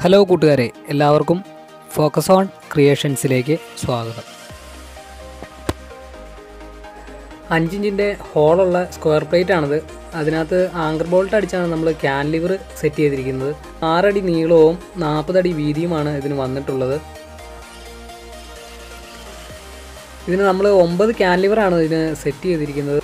hello കൂട്ടുകാരെ എല്ലാവർക്കും focus on ക്രിയേഷൻസിലേക്ക് സ്വാഗതം അഞ്ചിഞ്ചിൻ്റെ ഹോളുള്ള സ്ക്വയർ പ്ലേറ്റ് ആണിത് അതിനകത്ത് ആങ്കർ ബോൾട്ട് അടിച്ചാണ് നമ്മൾ ക്യാൻലിവർ സെറ്റ് ചെയ്തിരിക്കുന്നത് ആറടി നീളവും നാൽപ്പതടി വീതിയുമാണ് ഇതിന് വന്നിട്ടുള്ളത് ഇതിന് നമ്മൾ ഒമ്പത് ക്യാൻലിവറാണ് ഇതിന് സെറ്റ് ചെയ്തിരിക്കുന്നത്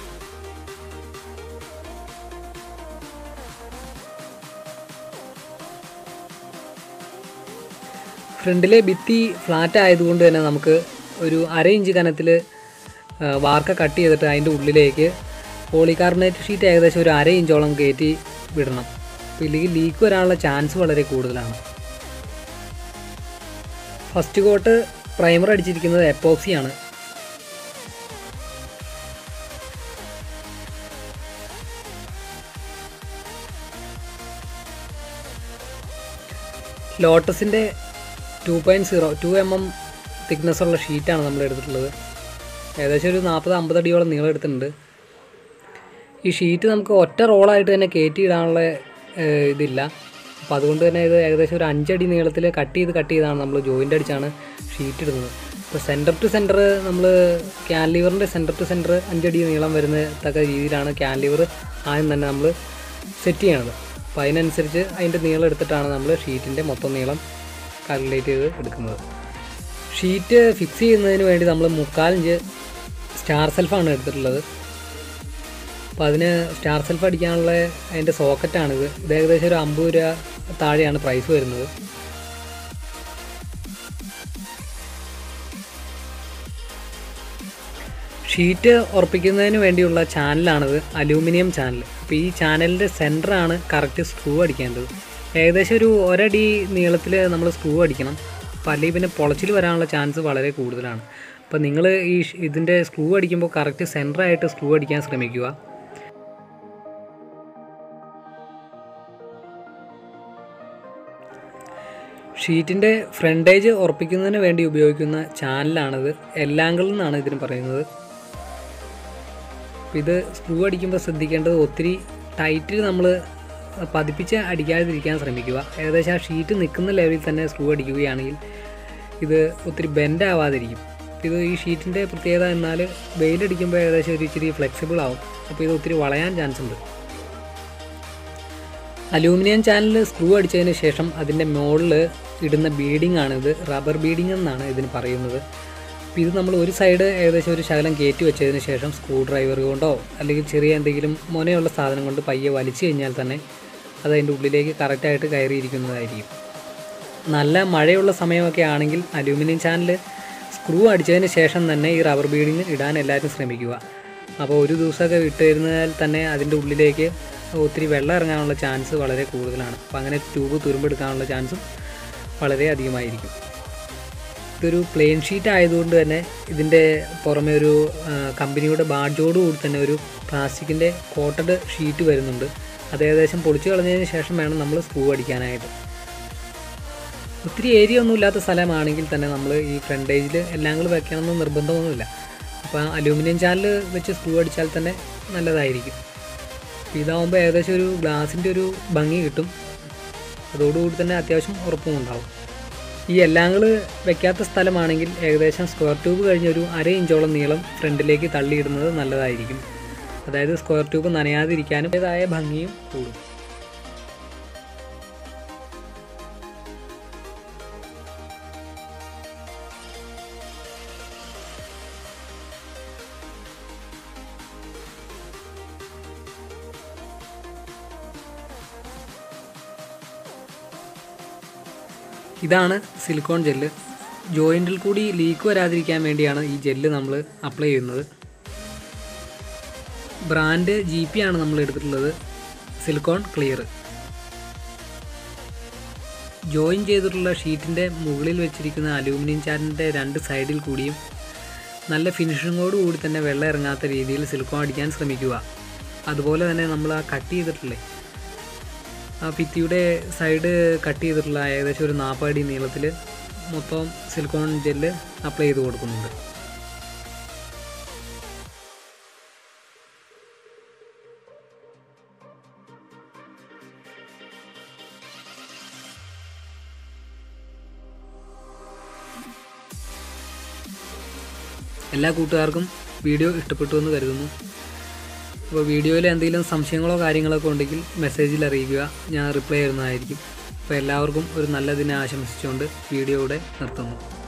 ഫ്രണ്ടിലെ ഭിത്തി ഫ്ലാറ്റ് ആയതുകൊണ്ട് തന്നെ നമുക്ക് ഒരു അര ഇഞ്ച് കനത്തിൽ വാർക്ക കട്ട് ചെയ്തിട്ട് അതിൻ്റെ ഉള്ളിലേക്ക് പോളികാർബണേറ്റ് ഷീറ്റ് ഏകദേശം ഒരു അര ഇഞ്ചോളം കയറ്റി വിടണം അപ്പോൾ ഇല്ലെങ്കിൽ ലീക്ക് വരാനുള്ള ചാൻസ് വളരെ കൂടുതലാണ് ഫസ്റ്റ് കോട്ട് പ്രൈമർ അടിച്ചിരിക്കുന്നത് എപ്പോക്സിയാണ് ലോട്ടസിൻ്റെ two point zero two M M thickness ഉള്ള ഷീറ്റാണ് നമ്മൾ എടുത്തിട്ടുള്ളത് ഏകദേശം ഒരു നാൽപ്പത് അമ്പത് അടിയോളം നീളം എടുത്തിട്ടുണ്ട് ഈ ഷീറ്റ് നമുക്ക് ഒറ്റ റോളായിട്ട് തന്നെ കയറ്റി ഇടാനുള്ള ഏഹ്, ഇതില്ല അപ്പോൾ അതുകൊണ്ട് തന്നെ ഇത് ഏകദേശം ഒരു അഞ്ചടി നീളത്തിൽ കട്ട് ചെയ്ത് കട്ട് ചെയ്താണ് നമ്മൾ ജോയിൻ്റ് അടിച്ചാണ് ഷീറ്റ് ഇടുന്നത് ഇപ്പോൾ സെൻറ്റർ ടു സെൻറ്റർ നമ്മൾ ക്യാൻലിവറിൻ്റെ സെൻറ്റർ ടു സെൻറ്റർ അഞ്ചടി നീളം വരുന്ന തക്ക രീതിയിലാണ് ക്യാൻലിവർ ആദ്യം തന്നെ നമ്മൾ സെറ്റ് ചെയ്യണത് അപ്പോൾ അതിനനുസരിച്ച് അതിൻ്റെ നീളം എടുത്തിട്ടാണ് നമ്മൾ ഷീറ്റിൻ്റെ മൊത്തം നീളം കാൽക്കുലേറ്റ് ചെയ്ത് എടുക്കുന്നത് ഷീറ്റ് ഫിക്സ് ചെയ്യുന്നതിന് വേണ്ടി നമ്മൾ മുക്കാലിഞ്ച് സ്റ്റാർ സെൽഫാണ് എടുത്തിട്ടുള്ളത് അപ്പോൾ അതിന് സ്റ്റാർ സെൽഫ് അടിക്കാനുള്ള അതിൻ്റെ സോക്കറ്റാണിത് ഇത് ഏകദേശം ഒരു അമ്പത് രൂപ താഴെയാണ് പ്രൈസ് വരുന്നത് ഷീറ്റ് ഉറപ്പിക്കുന്നതിന് വേണ്ടിയുള്ള ചാനലാണിത് അലൂമിനിയം ചാനൽ അപ്പോൾ ഈ ചാനലിൻ്റെ സെൻറ്ററാണ് കറക്റ്റ് സ്ക്രൂ അടിക്കേണ്ടത് ഏകദേശം ഒരു ഒരടി നീളത്തിൽ നമ്മൾ സ്ക്രൂ അടിക്കണം അപ്പോൾ അല്ലെങ്കിൽ പിന്നെ പൊളച്ചിൽ വരാനുള്ള ചാൻസ് വളരെ കൂടുതലാണ് അപ്പോൾ നിങ്ങൾ ഈ ഷ്- ഇതിൻ്റെ സ്ക്രൂ അടിക്കുമ്പോൾ കറക്റ്റ് സെൻറ്ററായിട്ട് സ്ക്രൂ അടിക്കാൻ ശ്രമിക്കുക ഷീറ്റിൻ്റെ ഫ്രണ്ടേജ് ഉറപ്പിക്കുന്നതിന് വേണ്ടി ഉപയോഗിക്കുന്ന ചാനലാണിത് എല്ലാങ്കിൾ എന്നാണ് ഇതിന് പറയുന്നത് അപ്പോൾ ഇത് സ്ക്രൂ അടിക്കുമ്പോൾ ശ്രദ്ധിക്കേണ്ടത് ഒത്തിരി ടൈറ്റിൽ നമ്മൾ പതിപ്പിച്ച് അടിക്കാതിരിക്കാൻ ശ്രമിക്കുക ഏകദേശം ആ ഷീറ്റ് നിൽക്കുന്ന ലെവലിൽ തന്നെ സ്ക്രൂ അടിക്കുകയാണെങ്കിൽ ഇത് ഒത്തിരി ബെൻഡ് ആവാതിരിക്കും ഇത് ഈ ഷീറ്റിൻ്റെ പ്രത്യേകത എന്നാൽ വെയിലടിക്കുമ്പോൾ ഏകദേശം ഒരു ഇച്ചിരി ഫ്ലെക്സിബിൾ ആവും അപ്പോൾ ഇത് ഒത്തിരി വളയാൻ ചാൻസ് ഉണ്ട് അലൂമിനിയം ചാനൽ സ്ക്രൂ അടിച്ചതിന് ശേഷം അതിൻ്റെ മുകളിൽ ഇടുന്ന ബീഡിംഗ് ആണിത് റബ്ബർ ബീഡിംഗ് എന്നാണ് ഇതിന് പറയുന്നത് അപ്പോൾ ഇത് നമ്മൾ ഒരു സൈഡ് ഏകദേശം ഒരു ശകലം കയറ്റി വെച്ചതിന് ശേഷം സ്ക്രൂ ഡ്രൈവർ കൊണ്ടോ അല്ലെങ്കിൽ ചെറിയ എന്തെങ്കിലും മുനയുള്ള സാധനം കൊണ്ട് പയ്യെ വലിച്ചു കഴിഞ്ഞാൽ തന്നെ അത് അതിൻ്റെ ഉള്ളിലേക്ക് കറക്റ്റായിട്ട് കയറിയിരിക്കുന്നതായിരിക്കും നല്ല മഴയുള്ള സമയമൊക്കെ ആണെങ്കിൽ അലൂമിനിയം ചാനൽ സ്ക്രൂ അടിച്ചതിന് ശേഷം തന്നെ ഈ റബ്ബർ ബീഡിങ് ഇടാൻ എല്ലാവരും ശ്രമിക്കുക അപ്പോൾ ഒരു ദിവസമൊക്കെ ഇട്ട് തരുന്നതിൽ തന്നെ അതിൻ്റെ ഉള്ളിലേക്ക് ഒത്തിരി വെള്ളം ഇറങ്ങാനുള്ള ചാൻസ് വളരെ കൂടുതലാണ് അപ്പോൾ അങ്ങനെ ട്യൂബ് തുരുമ്പെടുക്കാനുള്ള ചാൻസും വളരെ അധികമായിരിക്കും ഇതൊരു പ്ലെയിൻ ഷീറ്റ് ആയതുകൊണ്ട് തന്നെ ഇതിൻ്റെ പുറമെ ഒരു ആ, കമ്പനിയുടെ ബാഡ്ജോട് കൂടി തന്നെ ഒരു പ്ലാസ്റ്റിക്കിൻ്റെ കോട്ടഡ് ഷീറ്റ് വരുന്നുണ്ട് അത് ഏകദേശം പൊളിച്ചു കളഞ്ഞതിന് ശേഷം വേണം നമ്മൾ സ്ക്രൂ അടിക്കാനായിട്ട് ഒത്തിരി ഏരിയ ഒന്നും ഇല്ലാത്ത സ്ഥലമാണെങ്കിൽ തന്നെ നമ്മൾ ഈ ഫ്രണ്ടേജിൽ എല്ലാം കൂടി വെക്കണമെന്ന് നിർബന്ധമൊന്നുമില്ല അപ്പോൾ അലൂമിനിയം ചാനൽ വെച്ച് സ്ക്രൂ അടിച്ചാൽ തന്നെ നല്ലതായിരിക്കും അപ്പോൾ ഇതാവുമ്പോൾ ഏകദേശം ഒരു ഗ്ലാസിൻ്റെ ഒരു ഭംഗി കിട്ടും അതോടുകൂടി തന്നെ അത്യാവശ്യം ഉറപ്പും ഉണ്ടാവും ഈ എല്ലാങ്ങൾ വെക്കാത്ത സ്ഥലമാണെങ്കിൽ ഏകദേശം സ്ക്വയർ ട്യൂബ് കഴിഞ്ഞ് ഒരു അര ഇഞ്ചോളം നീളം ഫ്രണ്ടിലേക്ക് തള്ളിയിടുന്നത് നല്ലതായിരിക്കും അതായത് സ്ക്വയർ ട്യൂബ് നനയാതിരിക്കാനും അതിൻ്റെതായ ഭംഗിയും കൂടും ഇതാണ് സിലിക്കോൺ ജെല്ല് ജോയിൻറ്റിൽ കൂടി ലീക്ക് വരാതിരിക്കാൻ വേണ്ടിയാണ് ഈ ജെല്ല് നമ്മൾ അപ്ലൈ ചെയ്യുന്നത് ബ്രാൻഡ് ജി പി ആണ് നമ്മൾ എടുത്തിട്ടുള്ളത് സിലിക്കോൺ ക്ലിയർ ജോയിൻ ചെയ്തിട്ടുള്ള ഷീറ്റിൻ്റെ മുകളിൽ വെച്ചിരിക്കുന്ന അലൂമിനിയം ചാനലിൻ്റെ രണ്ട് സൈഡിൽ കൂടിയും നല്ല ഫിനിഷിങ്ങോട് കൂടി തന്നെ വെള്ളം ഇറങ്ങാത്ത രീതിയിൽ സിലിക്കോൺ അടിക്കാൻ ശ്രമിക്കുക അതുപോലെ തന്നെ നമ്മൾ ആ കട്ട് ചെയ്തിട്ടില്ലേ ആ ഭിത്തിയുടെ സൈഡ് കട്ട് ചെയ്തിട്ടുള്ള ഏകദേശം ഒരു നാൽപ്പത് അടി നീളത്തിൽ മൊത്തം സിലിക്കോൺ ജെല്ല് അപ്ലൈ ചെയ്ത് കൊടുക്കുന്നുണ്ട് എല്ലാ കൂട്ടുകാർക്കും വീഡിയോ ഇഷ്ടപ്പെട്ടു എന്ന് കരുതുന്നു അപ്പോൾ വീഡിയോയിൽ എന്തെങ്കിലും സംശയങ്ങളോ കാര്യങ്ങളൊക്കെ ഉണ്ടെങ്കിൽ മെസ്സേജിൽ അറിയിക്കുക ഞാൻ റിപ്ലൈ ചെയ്യുന്നതായിരിക്കും അപ്പോൾ എല്ലാവർക്കും ഒരു നല്ല ദിനം ആശംസിച്ചുകൊണ്ട് വീഡിയോ ഇവിടെ നിർത്തുന്നു